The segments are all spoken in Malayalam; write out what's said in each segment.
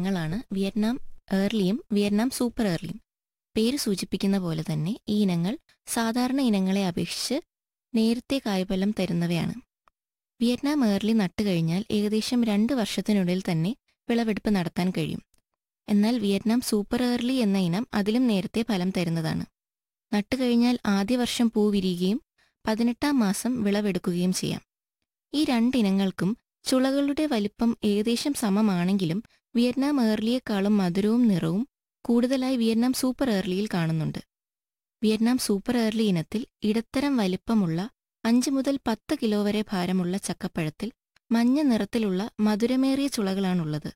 ഇനങ്ങളാണ് വിയറ്റ്നാം ഏർലിയും വിയറ്റ്നാം സൂപ്പർ ഏർലിയും പേര് സൂചിപ്പിക്കുന്ന പോലെ തന്നെ ഈ ഇനങ്ങൾ സാധാരണ ഇനങ്ങളെ അപേക്ഷിച്ച് നേരത്തെ കായ്ഫലം തരുന്നവയാണ് വിയറ്റ്നാം ഏർലി നട്ടുകഴിഞ്ഞാൽ ഏകദേശം രണ്ട് വർഷത്തിനുള്ളിൽ തന്നെ വിളവെടുപ്പ് നടത്താൻ കഴിയും എന്നാൽ വിയറ്റ്നാം സൂപ്പർ ഏർലി എന്ന ഇനം അതിലും നേരത്തെ ഫലം തരുന്നതാണ് നട്ടുകഴിഞ്ഞാൽ ആദ്യ വർഷം പൂ വിരിയുകയും പതിനെട്ടാം മാസം വിളവെടുക്കുകയും ചെയ്യാം ഈ രണ്ടിനങ്ങൾക്കും ചുളകളുടെ വലിപ്പം ഏകദേശം സമമാണെങ്കിലും വിയറ്റ്നാം ഏർലിയേക്കാളും മധുരവും നിറവും കൂടുതലായി വിയറ്റ്നാം സൂപ്പർ ഏർലിയിൽ കാണുന്നുണ്ട് വിയറ്റ്നാം സൂപ്പർ ഏർലി ഇനത്തിൽ ഇടത്തരം വലിപ്പമുള്ള അഞ്ച് മുതൽ പത്ത് കിലോ വരെ ഭാരമുള്ള ചക്കപ്പഴത്തിൽ മഞ്ഞ നിറത്തിലുള്ള മധുരമേറിയ ചുളകളാണുള്ളത്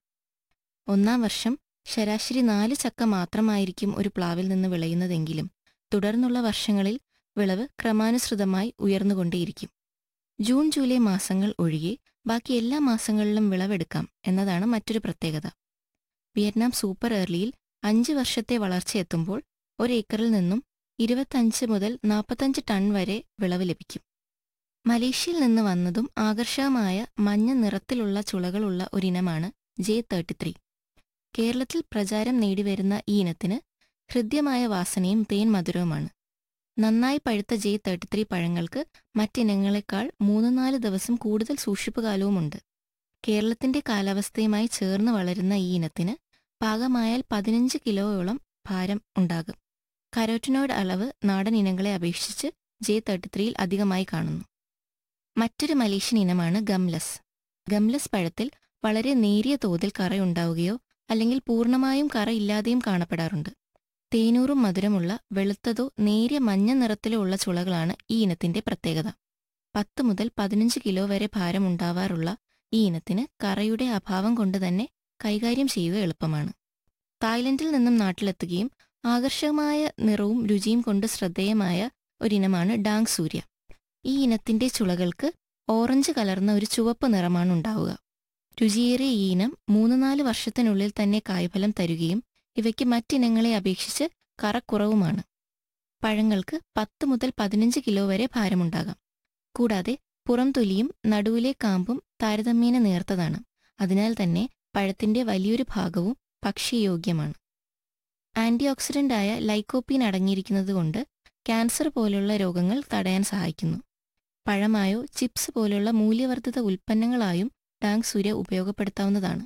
ഒന്നാം വർഷം ശരാശരി നാല് ചക്ക മാത്രമായിരിക്കും ഒരു പ്ലാവിൽ നിന്ന് വിളയുന്നതെങ്കിലും തുടർന്നുള്ള വർഷങ്ങളിൽ വിളവ് ക്രമാനുസൃതമായി ഉയർന്നുകൊണ്ടേയിരിക്കും ജൂൺ ജൂലൈ മാസങ്ങൾ ഒഴികെ ബാക്കി എല്ലാ മാസങ്ങളിലും വിളവെടുക്കാം എന്നതാണ് മറ്റൊരു പ്രത്യേകത വിയറ്റ്നാം സൂപ്പർ ഏർലിയിൽ അഞ്ച് വർഷത്തെ വളർച്ചയെത്തുമ്പോൾ ഒരേക്കറിൽ നിന്നും ഇരുപത്തഞ്ച് മുതൽ നാൽപ്പത്തഞ്ച് ടൺ വരെ വിളവ് ലഭിക്കും മലേഷ്യയിൽ നിന്ന് വന്നതും ആകർഷകമായ മഞ്ഞ നിറത്തിലുള്ള ചുളകളുള്ള ഒരിനമാണ് ജെ തേർട്ടി ത്രീ കേരളത്തിൽ പ്രചാരം നേടിവരുന്ന ഈ ഇനത്തിന് ഹൃദ്യമായ വാസനയും തേൻ മധുരവുമാണ് നന്നായി പഴുത്ത ജെ തേർട്ടി ത്രീ പഴങ്ങൾക്ക് മറ്റിനങ്ങളെക്കാൾ മൂന്ന് നാല് ദിവസം കൂടുതൽ സൂക്ഷിപ്പ് കാലവുമുണ്ട് കേരളത്തിന്റെ കാലാവസ്ഥയുമായി ചേർന്ന് വളരുന്ന ഈ ഇനത്തിന് പാകമായാൽ പതിനഞ്ച് കിലോയോളം ഭാരം ഉണ്ടാകും കരോറ്റിനോയിഡ് അളവ് നാടൻ ഇനങ്ങളെ അപേക്ഷിച്ച് ജെ തേർട്ടി ത്രീയിൽ അധികമായി കാണുന്നു മറ്റൊരു മലേഷ്യൻ ഇനമാണ് ഗംലസ് ഗംലസ് പഴത്തിൽ വളരെ നേരിയ തോതിൽ കറയുണ്ടാവുകയോ അല്ലെങ്കിൽ പൂർണ്ണമായും കറയില്ലാതെയും കാണപ്പെടാറുണ്ട് തേനൂറും മധുരമുള്ള വെളുത്തതോ നേരിയ മഞ്ഞ നിറത്തിലോ ഉള്ള ചുളകളാണ് ഈ ഇനത്തിന്റെ പ്രത്യേകത പത്ത് മുതൽ പതിനഞ്ച് കിലോ വരെ ഭാരമുണ്ടാവാറുള്ള ഈ ഇനത്തിന് കറയുടെ അഭാവം കൊണ്ട് തന്നെ കൈകാര്യം ചെയ്യുക എളുപ്പമാണ് തായ്ലൻഡിൽ നിന്നും നാട്ടിലെത്തുകയും ആകർഷകമായ നിറവും രുചിയും കൊണ്ട് ശ്രദ്ധേയമായ ഒരിനമാണ് ഡാങ് സൂര്യ ഈ ഇനത്തിന്റെ ചുളകൾക്ക് ഓറഞ്ച് കലർന്ന ഒരു ചുവപ്പ് നിറമാണ് ഉണ്ടാവുക രുചിയേറിയ ഈ ഇനം മൂന്ന് നാല് വർഷത്തിനുള്ളിൽ തന്നെ കായ്ഫലം തരുകയും ഇവയ്ക്ക് മറ്റിനങ്ങളെ അപേക്ഷിച്ച് കറക്കുറവുമാണ് പഴങ്ങൾക്ക് പത്ത് മുതൽ പതിനഞ്ച് കിലോ വരെ ഭാരമുണ്ടാകാം കൂടാതെ പുറംതൊലിയും നടുവിലെ കാമ്പും താരതമ്യേന നേർത്തതാണ് അതിനാൽ തന്നെ പഴത്തിന്റെ വലിയൊരു ഭാഗവും ഭക്ഷ്യയോഗ്യമാണ് ആന്റി ഓക്സിഡന്റായ ലൈക്കോപ്പീൻ അടങ്ങിയിരിക്കുന്നതുകൊണ്ട് ക്യാൻസർ പോലുള്ള രോഗങ്ങൾ തടയാൻ സഹായിക്കുന്നു പഴമായോ ചിപ്സ് പോലുള്ള മൂല്യവർദ്ധിത ഉൽപ്പന്നങ്ങളായും ടാങ് സൂര്യ ഉപയോഗപ്പെടുത്താവുന്നതാണ്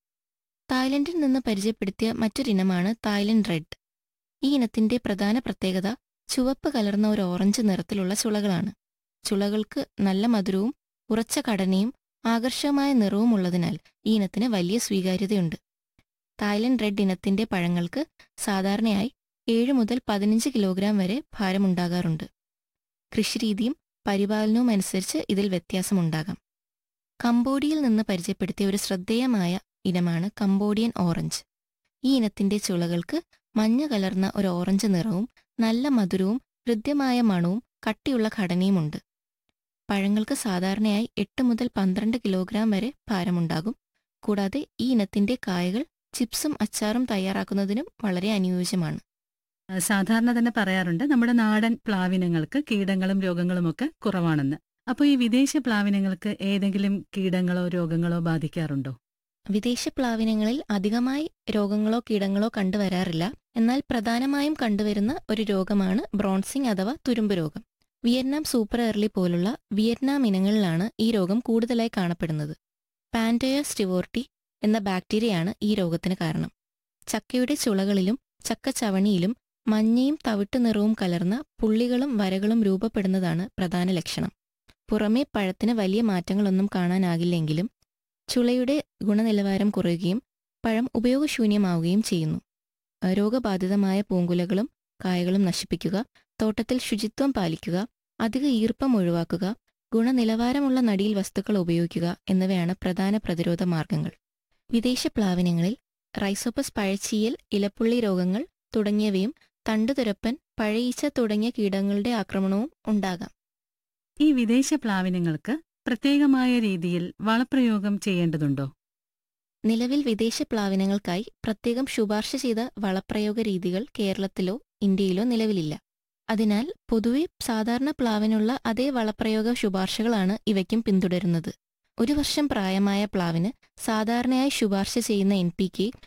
തായ്ലൻഡിൽ നിന്ന് പരിചയപ്പെടുത്തിയ മറ്റൊരിനമാണ് തായ്ലൻഡ് റെഡ് ഈ ഇനത്തിന്റെ പ്രധാന പ്രത്യേകത ചുവപ്പ് കലർന്ന ഒരു ഓറഞ്ച് നിറത്തിലുള്ള ചുളകളാണ് ചുളകൾക്ക് നല്ല മധുരവും ഉറച്ച ഘടനയും ആകർഷകമായ നിറവും ഉള്ളതിനാൽ ഈ ഇനത്തിന് വലിയ സ്വീകാര്യതയുണ്ട് തായ്ലൻഡ് റെഡ് ഇനത്തിന്റെ പഴങ്ങൾക്ക് സാധാരണയായി ഏഴ് മുതൽ പതിനഞ്ച് കിലോഗ്രാം വരെ ഭാരമുണ്ടാകാറുണ്ട് കൃഷിരീതിയും പരിപാലനവും അനുസരിച്ച് ഇതിൽ വ്യത്യാസമുണ്ടാകാം കംബോഡിയയിൽ നിന്ന് പരിചയപ്പെടുത്തിയ ഒരു ശ്രദ്ധേയമായ ഇനമാണ് കംബോഡിയൻ ഓറഞ്ച് ഈ ഇനത്തിന്റെ ചുളകൾക്ക് മഞ്ഞ കലർന്ന ഒരു ഓറഞ്ച് നിറവും നല്ല മധുരവും ഹൃദ്യമായ മണവും കട്ടിയുള്ള ഘടനയുമുണ്ട് പഴങ്ങൾക്ക് സാധാരണയായി എട്ട് മുതൽ പന്ത്രണ്ട് കിലോഗ്രാം വരെ ഭാരമുണ്ടാകും കൂടാതെ ഈ ഇനത്തിന്റെ കായകൾ ചിപ്സും അച്ചാറും തയ്യാറാക്കുന്നതിനും വളരെ അനുയോജ്യമാണ് സാധാരണ തന്നെ പറയാറുണ്ട് നമ്മുടെ നാടൻ പ്ലാവിനങ്ങൾക്ക് കീടങ്ങളും രോഗങ്ങളുമൊക്കെ കുറവാണെന്ന് അപ്പോൾ ഈ വിദേശ പ്ലാവിനങ്ങൾക്ക് ഏതെങ്കിലും കീടങ്ങളോ രോഗങ്ങളോ ബാധിക്കാറുണ്ടോ വിദേശ പ്ലാവിനങ്ങളിൽ അധികമായി രോഗങ്ങളോ കീടങ്ങളോ കണ്ടുവരാറില്ല എന്നാൽ പ്രധാനമായും കണ്ടുവരുന്ന ഒരു രോഗമാണ് ബ്രോൺസിംഗ് അഥവാ തുരുമ്പ് രോഗം വിയറ്റ്നാം സൂപ്പർ എർലി പോലുള്ള വിയറ്റ്നാം ഇനങ്ങളിലാണ് ഈ രോഗം കൂടുതലായി കാണപ്പെടുന്നത് പാൻറ്റോയ സ്റ്റിവോർട്ടി എന്ന ബാക്ടീരിയയാണ് ഈ രോഗത്തിന് കാരണം ചക്കയുടെ ചുളകളിലും ചക്കച്ചവണിയിലും മഞ്ഞയും തവിട്ട് നിറവും കലർന്ന പുള്ളികളും വരകളും രൂപപ്പെടുന്നതാണ് പ്രധാന ലക്ഷണം പുറമേ പഴത്തിന് വലിയ മാറ്റങ്ങളൊന്നും കാണാനാകില്ലെങ്കിലും ചുളയുടെ ഗുണനിലവാരം കുറയുകയും പഴം ഉപയോഗശൂന്യമാവുകയും ചെയ്യുന്നു രോഗബാധിതമായ പൂങ്കുലകളും കായകളും നശിപ്പിക്കുക തോട്ടത്തിൽ ശുചിത്വം പാലിക്കുക അധിക ഈർപ്പം ഒഴിവാക്കുക ഗുണനിലവാരമുള്ള നടിയിൽ വസ്തുക്കൾ ഉപയോഗിക്കുക എന്നിവയാണ് പ്രധാന പ്രതിരോധ മാർഗങ്ങൾ വിദേശ പ്ലാവിനങ്ങളിൽ റൈസോപ്പസ് പഴച്ചീയൽ ഇലപ്പുള്ളി രോഗങ്ങൾ തുടങ്ങിയവയും തണ്ടുതുരപ്പൻ പഴയീച്ച തുടങ്ങിയ കീടങ്ങളുടെ ആക്രമണവും ഉണ്ടാകാം ഈ വിദേശ പ്ലാവിനങ്ങൾക്ക് പ്രത്യേകമായ രീതിയിൽ വളപ്രയോഗം ചെയ്യേണ്ടതുണ്ടോ നിലവിൽ വിദേശ പ്ലാവിനങ്ങൾക്കായി പ്രത്യേകം ശുപാർശ ചെയ്ത വളപ്രയോഗ രീതികൾ കേരളത്തിലോ ഇന്ത്യയിലോ നിലവിലില്ല അതിനാൽ പൊതുവെ സാധാരണ പ്ലാവിനുള്ള അതേ വളപ്രയോഗ ശുപാർശകളാണ് ഇവയ്ക്കും പിന്തുടരുന്നത് ഒരു വർഷം പ്രായമായ പ്ലാവിന് സാധാരണയായി ശുപാർശ ചെയ്യുന്ന എൻ പി കെ